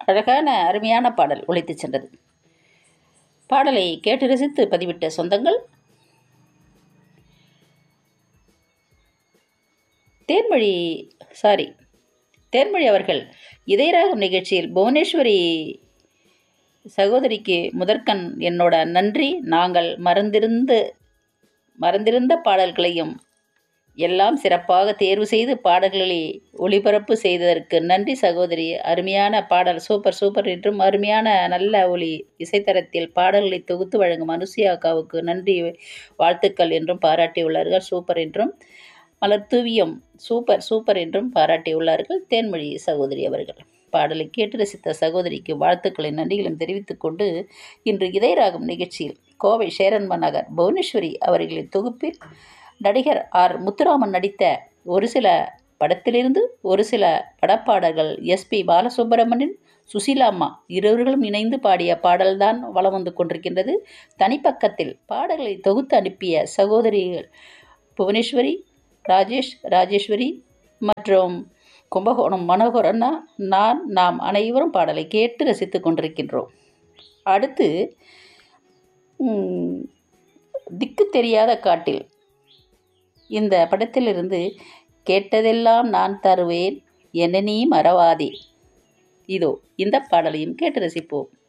அழகான அருமையான பாடல் ஒலித்து சென்றது பாடலை கேட்டு ரசித்து பதிவிட்ட சொந்தங்கள் தேன்மொழி சாரி தேன்மொழி அவர்கள் இதயராகம் நிகழ்ச்சியில் புவனேஸ்வரி சகோதரிக்கு முதற்கண் என்னோட நன்றி நாங்கள் மறந்திருந்து மறந்திருந்த பாடல்களையும் எல்லாம் சிறப்பாக தேர்வு செய்து பாடல்களை ஒளிபரப்பு செய்ததற்கு நன்றி சகோதரி அருமையான பாடல் சூப்பர் சூப்பர் என்றும் அருமையான நல்ல ஒளி இசைத்தரத்தில் பாடல்களை தொகுத்து வழங்கும் அனுசியா அக்காவுக்கு நன்றி வாழ்த்துக்கள் என்றும் பாராட்டியுள்ளார்கள் சூப்பர் என்றும் மலர் தூவியம் சூப்பர் சூப்பர் என்றும் பாராட்டியுள்ளார்கள் தேன்மொழி சகோதரி அவர்கள் பாடலை கேட்டு ரசித்த சகோதரிக்கு வாழ்த்துக்களை நன்றிகளும் தெரிவித்துக் கொண்டு இன்று இதயராகும் நிகழ்ச்சியில் கோவை சேரன்ம நகர் புவனேஸ்வரி அவர்களின் தொகுப்பில் நடிகர் ஆர் முத்துராமன் நடித்த ஒரு சில படத்திலிருந்து ஒரு சில படப்பாடல்கள் எஸ்பி பாலசுப்ரமணியன் சுசீலாம்மா இருவர்களும் இணைந்து பாடிய பாடல்தான் வலம் வந்து கொண்டிருக்கின்றது தனிப்பக்கத்தில் பாடல்களை தொகுத்து அனுப்பிய சகோதரிகள் புவனேஸ்வரி ராஜேஷ் ராஜேஸ்வரி மற்றும் கும்பகோணம் மனோகரண்ணா நான் நாம் அனைவரும் பாடலை கேட்டு ரசித்து கொண்டிருக்கின்றோம் அடுத்து திக்கு தெரியாத காட்டில் இந்த படத்திலிருந்து கேட்டதெல்லாம் நான் தருவேன் என்ன நீ மறவாதே இதோ இந்த பாடலையும் கேட்டு ரசிப்போம்